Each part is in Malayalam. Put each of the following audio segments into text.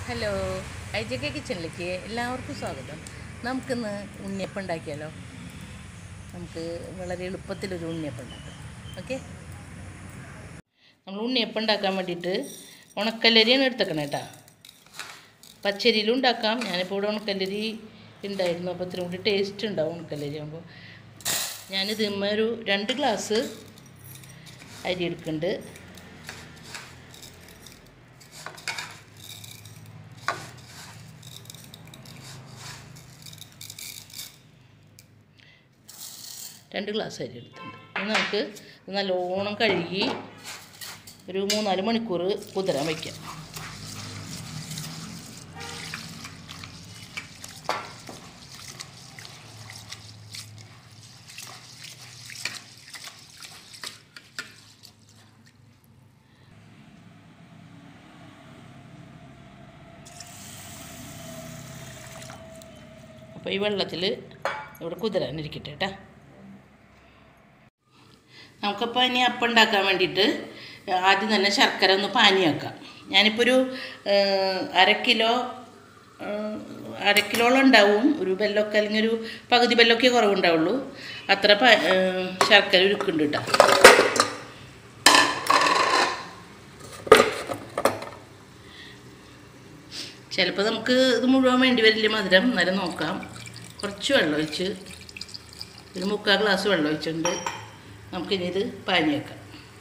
ഹലോ ഐ ജെ കെ കിച്ചണിലേക്ക് എല്ലാവർക്കും സ്വാഗതം നമുക്കിന്ന് ഉണ്ണിയപ്പം ഉണ്ടാക്കിയാലോ നമുക്ക് വളരെ എളുപ്പത്തിലൊരു ഉണ്ണിയപ്പം ഉണ്ടാക്കാം ഓക്കെ നമ്മൾ ഉണ്ണിയപ്പം ഉണ്ടാക്കാൻ വേണ്ടിയിട്ട് ഉണക്കല്ലരിയാണ് എടുത്തേക്കണേ കേട്ടോ പച്ചരിയിലും ഉണ്ടാക്കാം ഞാനിപ്പോൾ ഇവിടെ ഉണക്കല്ലരി ഉണ്ടായിരുന്നു അപ്പോൾ ഇത്തിരി കൂടി ടേസ്റ്റ് ഉണ്ടാവും ഉണക്കല്ലരി ആകുമ്പോൾ ഞാനിത് ഒരു രണ്ട് ഗ്ലാസ് അരി എടുക്കുന്നുണ്ട് രണ്ട് ഗ്ലാസ് അരി എടുത്തിട്ടുണ്ട് ഇനി നമുക്ക് ഇത് നല്ലോണം കഴുകി ഒരു മൂന്നാല് മണിക്കൂർ കുതിരാൻ വയ്ക്കാം അപ്പോൾ ഈ വെള്ളത്തിൽ ഇവിടെ കുതിരാനിരിക്കട്ടെ കേട്ടോ നമുക്കപ്പോൾ ഇനി അപ്പം ഉണ്ടാക്കാൻ വേണ്ടിയിട്ട് ആദ്യം തന്നെ ശർക്കര ഒന്ന് പാനിയാക്കാം ഞാനിപ്പോൾ ഒരു ഏഹ്, അര കിലോ ഏഹ്, അര കിലോളം ഉണ്ടാവും ഒരു ബെല്ലൊക്കെ അല്ലെങ്കിൽ ഒരു പകുതി ബെല്ലൊക്കെ കുറവുണ്ടാവുള്ളൂ അത്ര പ ഏഹ്, ശർക്കര ഉരുക്കുണ്ട് കേട്ടോ ചിലപ്പോൾ നമുക്ക് ഇത് മുഴുവൻ വേണ്ടി വരില്ല മധുരം എന്നാലും നോക്കാം കുറച്ച് വെള്ളം ഒഴിച്ച് ഒരു മുക്കാൽ ഗ്ലാസ് വെള്ളം ഒഴിച്ചിട്ടുണ്ട് നമുക്കിനി ഇത് പാനി വെക്കാം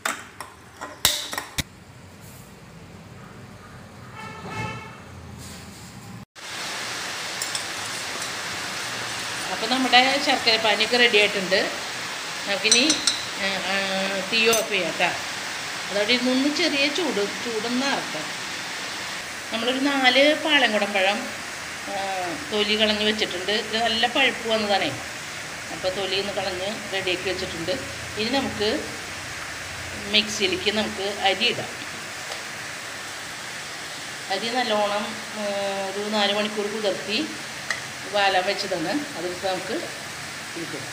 അപ്പോൾ നമ്മുടെ ശർക്കര പാനിയൊക്കെ റെഡി ആയിട്ടുണ്ട് നമുക്കിനി ആ, ആ, തീ ഓഫ് ചെയ്യാം കേട്ടോ അതവിടെ ഇരുന്നൊന്ന് ചെറിയ ചൂട് ചൂടൊന്ന് ഇറക്കാം നമ്മളൊരു നാല് പാളംകുടം പഴം ആ, തൊലി കളഞ്ഞ് വെച്ചിട്ടുണ്ട് ഇത് നല്ല പഴുപ്പ് വന്നതാണേ അപ്പോൾ തൊലി ഒന്ന് കളഞ്ഞ് റെഡിയാക്കി വെച്ചിട്ടുണ്ട് ഇനി നമുക്ക് മിക്സിയിലേക്ക് നമുക്ക് അരി ഇടാം അരി നല്ലോണം ആ, ഒരു നാല് മണിക്കൂർ കുതിർത്തി വാലാൻ വെച്ചതാണ് അതെടുത്ത് നമുക്ക് ഇരിക്കും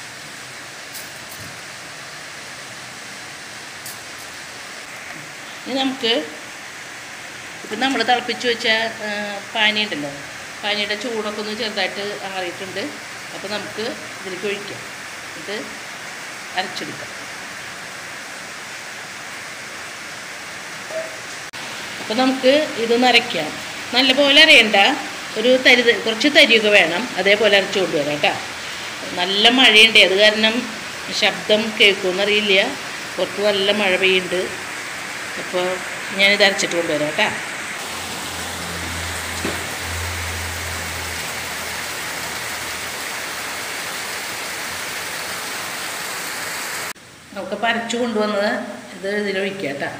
ഇനി നമുക്ക് ഇപ്പം നമ്മൾ തിളപ്പിച്ച് വെച്ച ആ, പാനി ഉണ്ടല്ലോ പാനിയുടെ ചൂടൊക്കെ ഒന്ന് ചെറുതായിട്ട് ആറിയിട്ടുണ്ട് അപ്പോൾ നമുക്ക് ഇതിലേക്ക് ഒഴിക്കാം ഇത് അരച്ചെടുക്കാം അപ്പോൾ നമുക്ക് ഇതൊന്ന് അരയ്ക്കാം നല്ലപോലെ അരയണ്ട ഒരു തരി കുറച്ച് തരിയൊക്കെ വേണം അതേപോലെ അരച്ചു കൊണ്ടുവരാം കേട്ടോ നല്ല മഴയുണ്ട് അത് കാരണം ശബ്ദം കേൾക്കുമെന്നറിയില്ല പുറത്ത് നല്ല മഴ പെയ്യുന്നുണ്ട് അപ്പോൾ ഞാനിത് അരച്ചിട്ട് കൊണ്ടുവരാം കേട്ടോ നമുക്കിപ്പോൾ അരച്ചു കൊണ്ടുവന്നത് ഇത് ഇതിലൊഴിക്കാം കേട്ടോ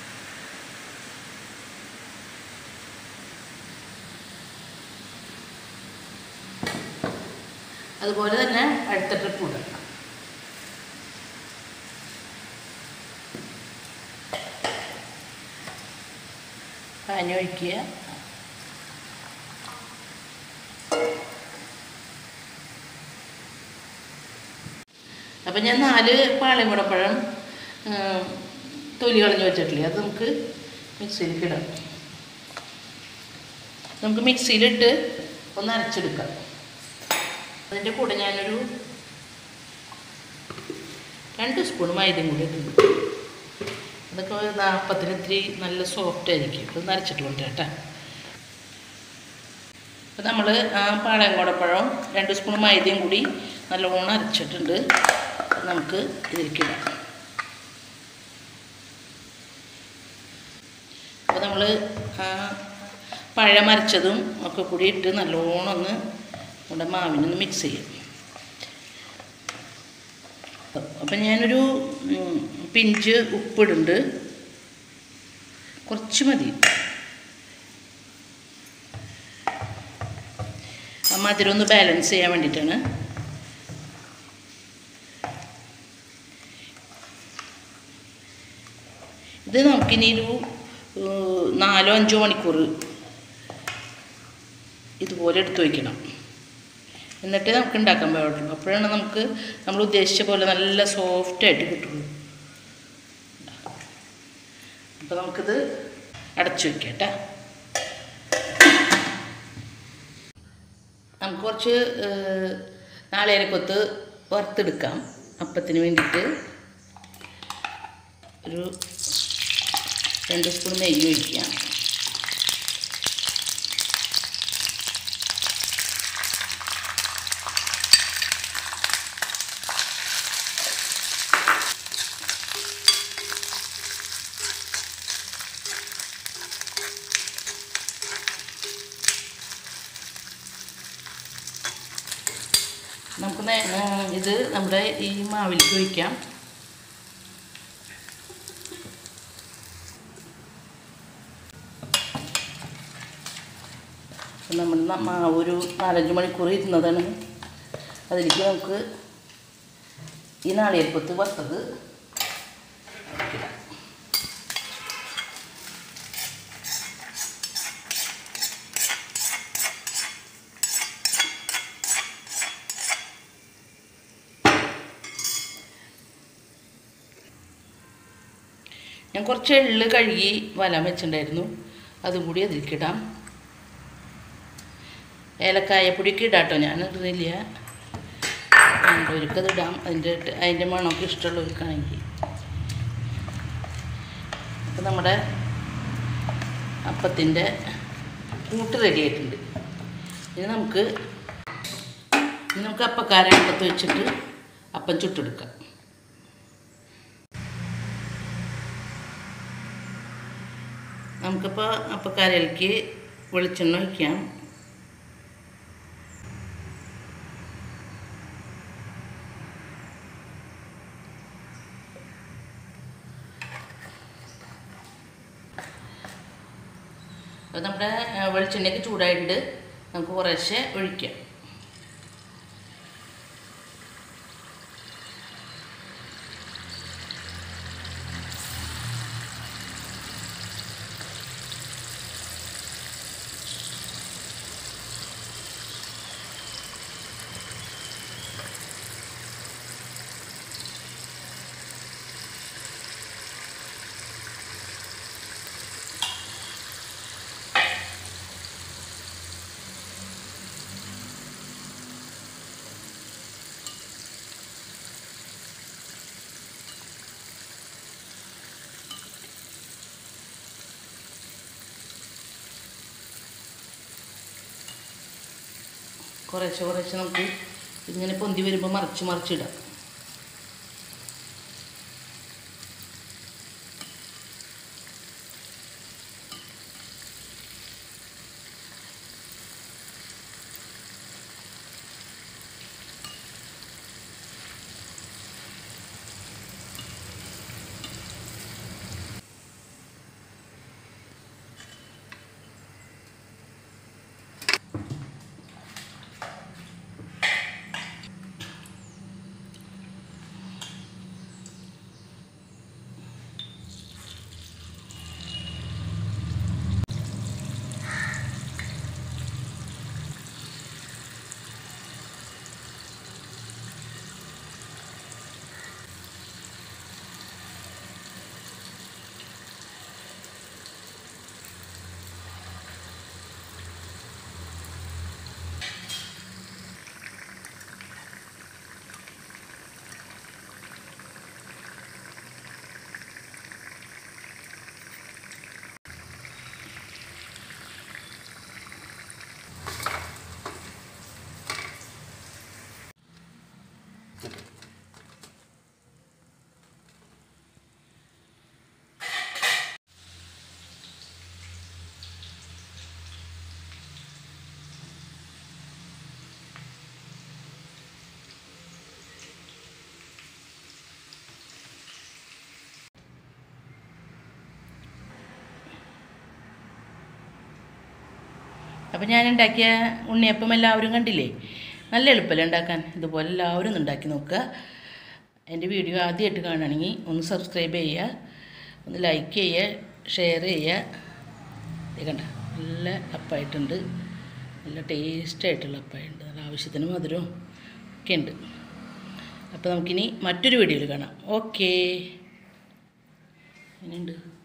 അതുപോലെ തന്നെ അടുത്ത ട്രിപ്പ് ഇടാം പാനി ഒഴിക്കുക അപ്പം ഞാൻ നാല് പാളയംകുടപ്പഴം തൊലി കളഞ്ഞ് വെച്ചിട്ടില്ലേ അത് നമുക്ക് മിക്സിയിലേക്ക് ഇടാം നമുക്ക് മിക്സിയിലിട്ട് ഒന്ന് അരച്ചെടുക്കാം അതിൻ്റെ കൂടെ ഞാനൊരു രണ്ട് സ്പൂൺ മൈദയും കൂടി ഇട്ടുണ്ട് അതൊക്കെ നാൽപ്പത്തിന് ഇത്തിരി നല്ല സോഫ്റ്റ് ആയിരിക്കും ഇത് നരച്ചിട്ട് കൊണ്ടുവരാം കേട്ടോ അപ്പോൾ നമ്മൾ ആ പാളയങ്കോടപ്പഴം രണ്ട് സ്പൂൺ മൈദയും കൂടി നല്ലോണം അരച്ചിട്ടുണ്ട് അത് നമുക്ക് ഇതിലേക്ക് ഇടാം അപ്പോൾ നമ്മൾ ആ പഴം അരച്ചതും ഒക്കെ കൂടി ഇട്ട് നല്ലോണം ഒന്ന് നമ്മുടെ മാവിനൊന്ന് മിക്സ് ചെയ്യും അപ്പം ഞാനൊരു ഉം, പിഞ്ച് ഉപ്പിടുന്നുണ്ട് കുറച്ച് മതി ആ മധുരം ഒന്ന് ബാലൻസ് ചെയ്യാൻ വേണ്ടിയിട്ടാണ് ഇത് നമുക്കിനി ഒരു ഏഹ്, നാലോ അഞ്ചോ മണിക്കൂർ ഇതുപോലെ എടുത്തു വയ്ക്കണം എന്നിട്ട് നമുക്ക് ഉണ്ടാക്കാൻ പാടുള്ളൂ അപ്പോഴാണ് നമുക്ക് നമ്മൾ ഉദ്ദേശിച്ച പോലെ നല്ല സോഫ്റ്റായിട്ട് കിട്ടുള്ളൂ അപ്പോൾ നമുക്കിത് അടച്ചു വെക്കാം കേട്ടോ നമുക്ക് കുറച്ച് നാളേരക്കൊത്ത് വറുത്തെടുക്കാം അപ്പത്തിന് വേണ്ടിയിട്ട് ഒരു രണ്ട് സ്പൂൺ നെയ്യ് ഒഴിക്കാം നമുക്ക് നേ- ആ, ഇത് നമ്മുടെ ഈ മാവിലേക്ക് ഒഴിക്കാം അപ്പം നമ്മൾ ന- മാവ് ഒരു നാലഞ്ച് മണിക്കൂർ ഇരുന്നതാണ് അതിലേക്ക് നമുക്ക് ഈ നാളികേരപ്പത്ത് വറുത്തത് ഇടാം. ഞാൻ കുറച്ച് എള്ള് കഴുകി വലം വെച്ചിട്ടുണ്ടായിരുന്നു അതും കൂടി അതിലേക്ക് ഇടാം ഏലക്കായപ്പൊടിക്ക് ഇടാം കേട്ടോ ഞാൻ ഇടുന്നില്ല ഒരിക്കത് ഇടാം അതിൻ്റെ ടെ- അതിൻ്റെ മണമൊക്കെ ഇഷ്ടമുള്ളവർക്കാണെങ്കിൽ അപ്പം നമ്മുടെ അപ്പത്തിൻ്റെ കൂട്ട് റെഡി ആയിട്ടുണ്ട് ഇനി നമുക്ക് ഇനി നമുക്ക് അപ്പക്കാര അപ്പത്ത് വെച്ചിട്ട് അപ്പം ചുട്ടെടുക്കാം നമുക്കിപ്പോൾ അപ്പക്കാരയിലേക്ക് വെളിച്ചെണ്ണ ഒഴിക്കാം അപ്പോൾ നമ്മുടെ ആ, വെളിച്ചെണ്ണയ്ക്ക് ചൂടായിട്ട് നമുക്ക് കുറേശ്ശെ ഒഴിക്കാം കുറേശ്ശെ കുറേശ്ശെ നമുക്ക് ഇങ്ങനെ പൊന്തി വരുമ്പോൾ മറിച്ച് മറിച്ചിടാം അപ്പം ഞാൻ ഉണ്ടാക്കിയ ഉണ്ണിയപ്പം എല്ലാവരും കണ്ടില്ലേ നല്ല എളുപ്പമല്ലേ ഉണ്ടാക്കാൻ ഇതുപോലെ എല്ലാവരും ഒന്ന് ഉണ്ടാക്കി നോക്കുക എൻ്റെ വീഡിയോ ആദ്യമായിട്ട് കാണുകയാണെങ്കിൽ ഒന്ന് സബ്സ്ക്രൈബ് ചെയ്യുക ഒന്ന് ലൈക്ക് ചെയ്യുക ഷെയർ ചെയ്യുക ഇത് കണ്ട നല്ല അപ്പായിട്ടുണ്ട് നല്ല ടേസ്റ്റ് ആയിട്ടുള്ള അപ്പായിട്ടുണ്ട് നല്ല ആവശ്യത്തിന് മധുരവും ഒക്കെ ഉണ്ട് അപ്പോൾ നമുക്കിനി മറ്റൊരു വീഡിയോയിൽ കാണാം ഓക്കേ ഇനിയുണ്ട്